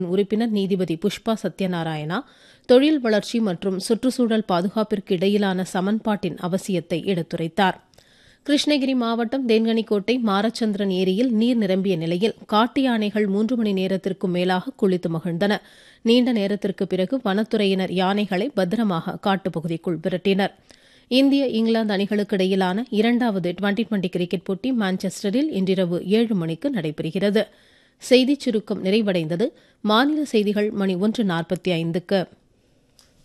உறுப்பினர் நீதிபதி புஷ்பா சத்யநாராயணா தொழில் வளர்ச்சி மற்றும் சுற்றுச்சூழல் பாதுகாப்பிற்கு இடையிலான சமன்பாட்டின் அவசியத்தை எடுத்துரைத்தார் கிருஷ்ணகிரி மாவட்டம் தேன்கனிக்கோட்டை மாரச்சந்திரன் ஏரியில் நீர் நிரம்பிய நிலையில் காட்டு யானைகள் மூன்று மணி நேரத்திற்கும் மேலாக குளித்து மகிழ்ந்தன நீண்ட நேரத்திற்கு பிறகு வனத்துறையினர் யானைகளை பத்திரமாக காட்டுப்பகுதிக்குள் விரட்டினர் இந்திய இங்கிலாந்து அணிகளுக்கு இடையிலான இரண்டாவது டுவெண்டி டுவெண்டி கிரிக்கெட் போட்டி மான்செஸ்டரில் இன்றிரவு ஏழு மணிக்கு நடைபெறுகிறது செய்திச் சுருக்கம் நிறைவடைந்தது மாநில செய்திகள் மணி ஒன்று நாற்பத்தி ஐந்துக்கு